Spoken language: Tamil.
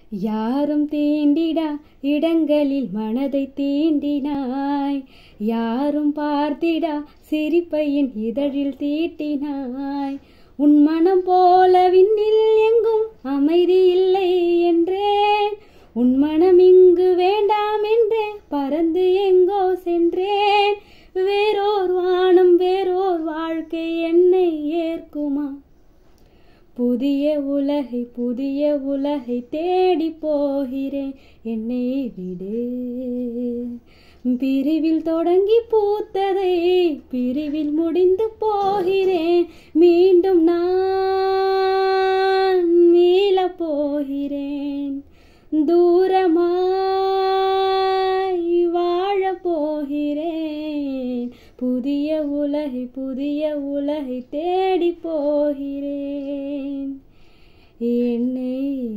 யாரும் தீண்டிடா இடங்களில் மனதை தீண்டினாய் யாரும் பார்த்திடா சிரிப்பையின் இதழில் தீட்டினாய் உன் மனம் போல விண்ணில் எங்கும் அமைதி இல்லை என்றேன் உன் மனம் இங்கு வேண்டாம் என்றே பறந்து எங்கோ சென்றேன் வேறோர் வானம் வேறோர் வாழ்க்கை என்னை ஏற்குமா புதிய உலகை புதிய உலகை தேடி போகிறேன் என்னை விடு பிரிவில் தொடங்கி பூத்ததை பிரிவில் முடிந்து போகிறேன் மீண்டும் நான் மீள போகிறேன் தூரமாய் வாழ போகிறேன் புதிய உலகை புதிய உலகை தேடி போகிறேன் என்னை